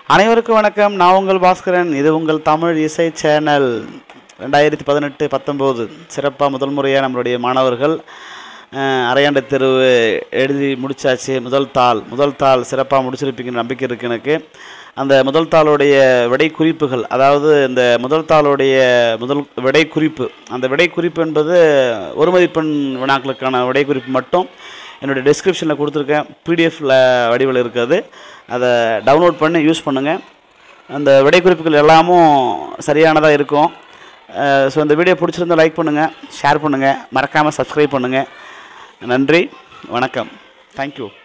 அனைவருக்கும் வணக்கம் நான் உங்கள் பாஸ்கரன் இது உங்கள் தமிழ் இசை சேனல் ரெண்டாயிரத்தி பதினெட்டு பத்தொம்போது சிறப்பாக முதல் முறையாக நம்மளுடைய மாணவர்கள் அஹ், அரையாண்டு தேர்வு எழுதி முடிச்சாச்சு முதல் தாள் முதல் தாள் சிறப்பாக முடிச்சிருப்பீங்கன்னு நம்பிக்கை இருக்குது எனக்கு அந்த முதல் தாளுடைய விடை குறிப்புகள் அதாவது இந்த முதல் தாளுடைய முதல் விடை குறிப்பு அந்த விடை குறிப்பு என்பது ஒரு மதிப்பெண் வினாக்களுக்கான விடை குறிப்பு மட்டும் என்னுடைய டிஸ்கிரிப்ஷனில் கொடுத்துருக்கேன் பிடிஎஃப்ல வடிவில் இருக்குது அதை டவுன்லோட் பண்ணி யூஸ் பண்ணுங்கள் அந்த விடை குறிப்புகள் எல்லாமும் சரியானதாக இருக்கும் ஸோ இந்த வீடியோ பிடிச்சிருந்தா லைக் பண்ணுங்கள் ஷேர் பண்ணுங்கள் மறக்காமல் சப்ஸ்கிரைப் பண்ணுங்கள் நன்றி வணக்கம் தேங்க்யூ